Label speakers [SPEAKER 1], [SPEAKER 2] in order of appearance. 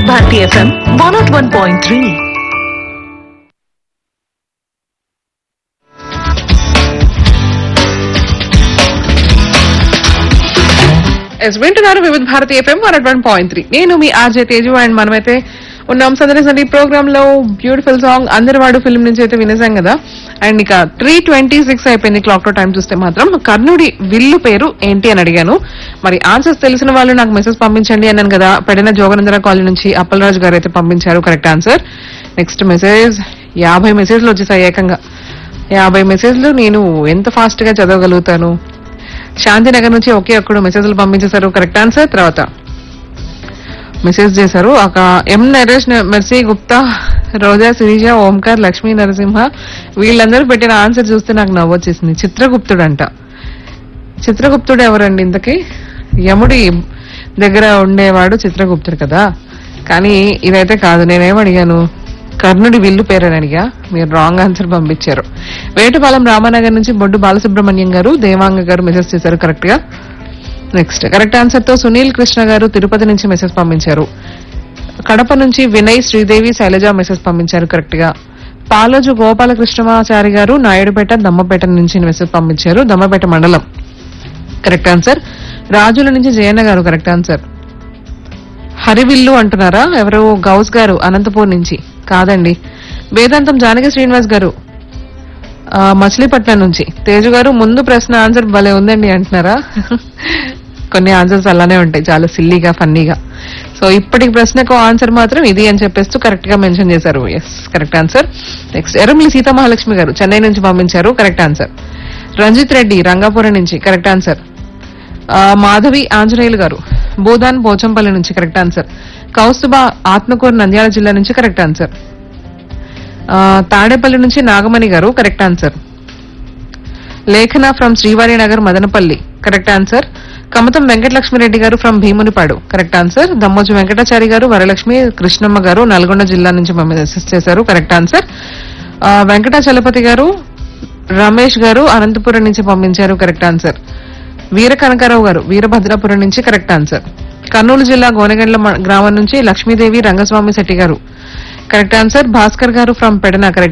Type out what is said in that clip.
[SPEAKER 1] వివిధ Bharati FM one nought one point three
[SPEAKER 2] ఎస్ వింటున్నారు Vividh Bharati FM one one point three నేను మీ ఆర్జే తేజు అండ్ మనమైతే ఉన్నాం సందడి సందడి ప్రోగ్రామ్ లో బ్యూటిఫుల్ సాంగ్ అందరివాడు ఫిల్మ్ నుంచి అయితే వినేసాం కదా అండ్ ఇక త్రీ ట్వంటీ సిక్స్ అయిపోయింది క్లాక్ లో టైం చూస్తే మాత్రం కర్ణుడి విల్లు పేరు ఏంటి అని అడిగాను మరి ఆన్సర్స్ తెలిసిన వాళ్ళు నాకు మెసేజ్ పంపించండి అన్నాను కదా పెడిన జోగనందర కాలనీ నుంచి అప్పలరాజు గారు అయితే పంపించారు కరెక్ట్ ఆన్సర్ నెక్స్ట్ మెసేజ్ యాభై మెసేజ్లు వచ్చేసాయి ఏకంగా యాభై మెసేజ్లు నేను ఎంత ఫాస్ట్ గా చదవగలుగుతాను శాంతినగర్ నుంచి ఒకే ఒక్కడు మెసేజ్లు పంపించేశారు కరెక్ట్ ఆన్సర్ తర్వాత మెసేజ్ చేశారు ఒక ఎం నరేష్ న- మెర్సీ గుప్తా రోజా శిరీష ఓంకార్ లక్ష్మీ నరసింహ వీళ్ళందరూ పెట్టిన ఆన్సర్ చూస్తే నాకు నవ్వొచ్చేసింది చిత్రగుప్తుడు అంట చిత్రగుప్తుడు ఎవరండి ఇంతకీ యముడి దగ్గర ఉండేవాడు చిత్రగుప్తుడు కదా కానీ ఇదైతే కాదు నేనేం అడిగాను కర్ణుడి విల్లు పేరని అడిగా మీరు రాంగ్ ఆన్సర్ పంపించారు వేటపాలెం రామానగర్ నుంచి బొడ్డు బాలసుబ్రహ్మణ్యం గారు దేవాంగ గారు మెసేజ్ చేశారు కరెక్ట్ గా నెక్స్ట్ కరెక్ట్ ఆన్సర్ తో సునీల్ కృష్ణ గారు తిరుపతి నుంచి మెసేజ్ పంపించారు కడప నుంచి వినయ్ శ్రీదేవి శైలజ మెసేజ్ పంపించారు కరెక్ట్ గా పాలోజు గోపాలకృష్ణమాచారి గారు నాయుడుపేట దమ్మపేట నుంచి మెసేజ్ పంపించారు దమ్మపేట మండలం కరెక్ట్ ఆన్సర్ రాజుల నుంచి జయన్న గారు కరెక్ట్ ఆన్సర్ హరివిల్లు అంటున్నారా ఎవరు గౌస్ గారు అనంతపూర్ నుంచి కాదండి వేదాంతం జానకి శ్రీనివాస్ గారు ఆ, మచిలీపట్నం నుంచి తేజు గారు ముందు ప్రశ్న ఆన్సర్ భలే ఉందండి అంటున్నారా కొన్ని ఆన్సర్స్ అలానే ఉంటాయి చాలా సిల్లీగా ఫన్నీగా సో ఇప్పటికి ప్రశ్నకు ఆన్సర్ మాత్రం ఇది అని చెప్పేస్తూ కరెక్ట్ గా మెన్షన్ చేశారు yes correct answer next Erramilli Seethamahalakshmi garu Chennai నుంచి పంపించారు కరెక్ట్ ఆన్సర్ రంజిత్ రెడ్డి రంగాపురం నుంచి కరెక్ట్ ఆన్సర్ ఆ, మాధవి ఆంజనేయులు గారు బోధాన్ పోచంపల్లి నుంచి కరెక్ట్ ఆన్సర్ కౌస్తుబా ఆత్మకూరు నంద్యాల జిల్లా నుంచి కరెక్ట్ ఆన్సర్ ఆ, తాడేపల్లి నుంచి నాగమణి గారు correct answer Lekhana from Srivari Nagar Madanapalle correct answer Kamatham Venkatalakshmireddy garu from Bheemunipadu correct answer Dammoju Venkatachari garu Varalakshmi Krishnamma గారు నల్గొండ జిల్లా నుంచి మెసేజ్ చేశారు కరెక్ట్ ఆన్సర్ ఆ, వెంకటాచలపతి గారు రమేష్ గారు అనంతపురం నుంచి పంపించారు కరెక్ట్ ఆన్సర్ వీర కనకారావు గారు వీరభద్రాపురం నుంచి కరెక్ట్ ఆన్సర్ కర్నూలు జిల్లా గోనెగండ్ల మ- గ్రామం నుంచి లక్ష్మీదేవి రంగస్వామి శెట్టి గారు కరెక్ట్ ఆన్సర్ భాస్కర్ గారు ఫ్రమ్ పెడన కరెక్ట్